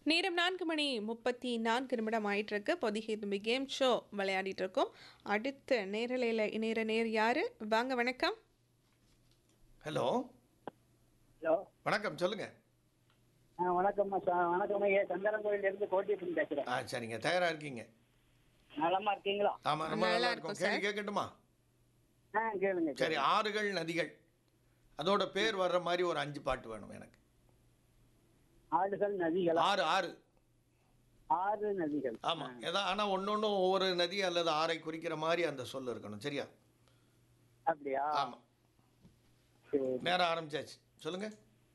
நேரம் நான்கு மணி முப்பத்தி நான்கு நிமிடம் ஆயிட்டு இருக்கு பொதிகை தும்பி கேம் ஷோ விளையாடிட்டு இருக்கோம் அடுத்த நேரலையில் இணையிற நேர் யாரு வாங்க வணக்கம் ஹலோ ஹலோ வணக்கம் சொல்லுங்க ஆ வணக்கம்மா சா- வணக்கம் ஐயா சந்தனம் கோயில்ல இருந்து கோட்டியப்பன் பேசுறேன் ஆ சரிங்க தயாரா இருக்கீங்க நலமா இருக்கீங்களா ஆமா ரொம்ப நல்லா நல்லா இருக்கும் இருக்கும் கேள்வி கேட்கட்டுமா ஆ கேளுங்க சரி ஆறுகள் நதிகள் அதோட பேர் வர்ற மாதிரி ஒரு அஞ்சு பாட்டு வேணும் எனக்கு ஆடுகள் நதிகளா ஆறு ஆறு ஆறு நதிகள் ஆமா ஏதா ஆனா ஒன்னொன்னு ஒவ்வொரு நதி அல்லது ஆறை குறிக்கிற மாதிரி அந்த சொல் இருக்கணும் சரியா அப்படியா ஆமா சரி நேரம் ஆரம்பிச்சாச்சு சொல்லுங்க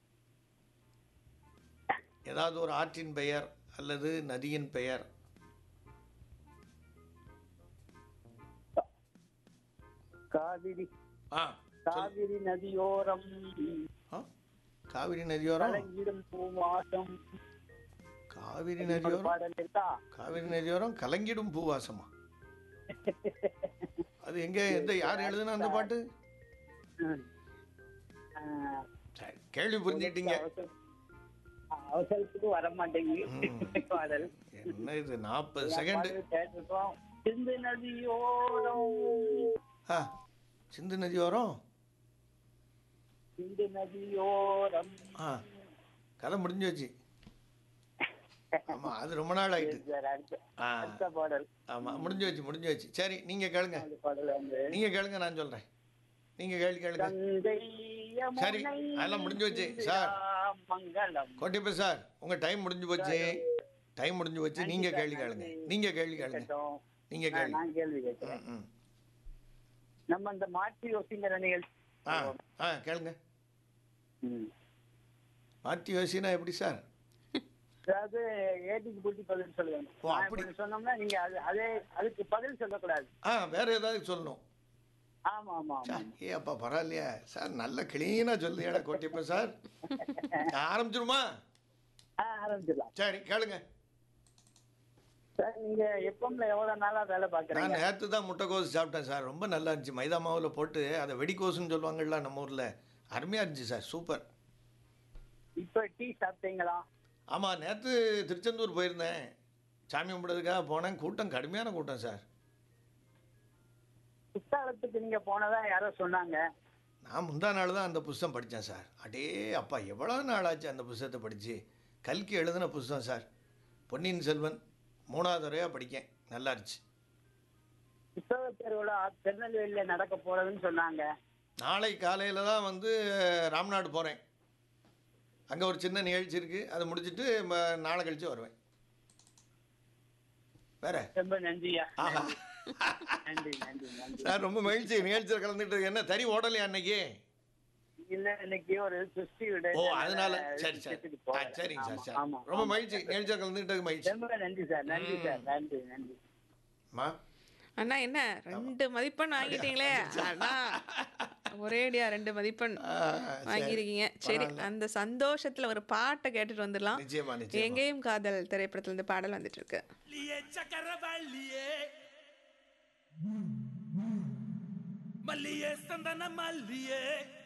ஏதாவது ஒரு ஆற்றின் பெயர் அல்லது நதியின் பெயர் காவிரி ஆ சொல். காவிரி நதியோரம் ஆ? காவிரி நதியோரம் கலங்கிடும் பூவாசம் காவிரி ஒரு நதியோரம் பாடல் இருக்கா காவிரி நதியோரம் கலங்கிடும் பூவாசமா அது எங்க எந்த யார் எழுதுனா அந்த பாட்டு ம். ஆ, சரி கேள்வி புரிஞ்சுக்கிட்டீங்க அவசர- ஆ, அவசரத்துக்கு வர மாட்டேங்குது பாடல் என்ன இது நாற்பது செகண்ட் பாடல் கேட்டிருக்கோம் சிந்து நதியோரம் ஆ சிந்து நதியோரம் சிந்து நதியோரம் ஆ கதை முடிஞ்சு வச்சு ஆமா அது ரொம்ப நாள் ஆயிட்டு சார் அடுத்த ஆ அடுத்த பாடல் ஆமா முடிஞ்சு வச்சு முடிஞ்சு வச்சு சரி நீங்க கேளுங்க அந்த பாடல் வந்து நீங்க கேளுங்க நான் சொல்றேன் நீங்க கேள்வி கேளுங்க கங்கை சரி, யமுனை அதெல்லாம் முடிஞ்சு வச்சு. சார். மங்களம் கோட்டிப்ப சார் உங்க டைம் முடிஞ்சு போச்சு டைம் முடிஞ்சு போச்சு நீங்க கேள்வி கேளுங்க நீங்க கேள்வி கேளுங்க கேட்டோம். நீங்க நான் கேள்வி நான் கேள்வி கேட்கிறேன் ம் ம் நம்ம இந்த மாற்றி யோசிங்கிற நிகழ்ச்சி ஆ ஆ கேளுங்க ம். மாற்றி யோசினா எப்படி சார் அதாவது ஏடிக்கு பூட்டி பதில் சொல்லுவேன் ஓ, நான் அப்படி. இப்படி சொன்னோம்னா நீங்க அது அதே அதுக்கு பதில் சொல்லக்கூடாது ஆ வேற ஏதாவது சொல்லணும் ஆமா ஆமா ஆமா சார் ஏ அப்பா பரவாயில்லையா சார் நல்ல கிளீனாக சொல்லுறியாடா கோட்டிப்ப சார் ஆரம்பிச்சிருமா ஆ, ஆரம்பிச்சிடலாம் சரி கேளுங்க சார் நீங்க எப்பம்ல எவ்வளவு நாளா வேலை நான் பாக்குறீங்க நேற்று தான் முட்டைக்கோஸ் சாப்பிட்டேன் சார் ரொம்ப நல்லா இருந்துச்சு மைதா மாவில் போட்டு அதை வெடிக்கோசுன்னு சொல்லுவாங்கல்ல நம்ம ஊரில் அருமையாக இருந்துச்சு சார் சூப்பர் இப்ப டீ சாப்பிட்டீங்களா ஆமாம் நேற்று திருச்செந்தூர் போயிருந்தேன் சாமி கும்பிடுறதுக்காக போனேன் கூட்டம் கடுமையான கூட்டம் சார் குத்தாலத்துக்கு நீங்க போனதா யாரோ சொன்னாங்க நான் முந்தா நாள் தான் அந்த புஸ்தகம் படித்தேன் சார் அடே அப்பா எவ்வளோ நாள் ஆச்சு அந்த புஸ்தகத்தை படித்து கல்கி எழுதின புஸ்தகம் சார் பொன்னியின் செல்வன் மூணாவது தடவையாக படிக்கேன் நல்லா இருந்துச்சு புத்தக திருவிழா திருநெல்வேலியில நடக்க போறதுன்னு சொன்னாங்க நாளை காலையில் தான் வந்து ராம்நாடு போகிறேன் அங்கே ஒரு சின்ன நிகழ்ச்சி இருக்குது அதை முடிச்சுட்டு ம- நாளை கழிச்சு வருவேன் வேற ரொம்ப நன்றியா ஆஹா நன்றி நன்றி நன்றி சார் ரொம்ப மகிழ்ச்சி நிகழ்ச்சியில் கலந்துட்டு என்ன தறி ஓடலையா அன்னைக்கு இல்ல இன்னைக்கு ஒரு சுஷ்டி விட ஓ அதனால சரி சரி ஆ சரிங்க சார் சரி ஆமா ரொம்ப மகிழ்ச்சி நிகழ்ச்சியில் கலந்துக்கிட்டது மகிழ்ச்சி ரொம்ப நன்றி சார் நன்றி சார் நன்றி நன்றி அம்மா அண்ணா என்ன ரெண்டு மதிப்பெண் வாங்கிட்டீங்களே அண்ணா ஒரேடியா ரெண்டு மதிப்பெண் ஆ, சரி. வாங்கியிருக்கீங்க சரி அந்த சந்தோஷத்துல ஒரு பாட்டை கேட்டுட்டு வந்துடலாம் நிச்சயமா நிச்சயமா எங்கேயும் காதல் திரைப்படத்துல இருந்து பாடல் வந்துட்டு இருக்கு வள்ளியே சக்கரவள்ளியே மல்லியே சந்தன மல்லியே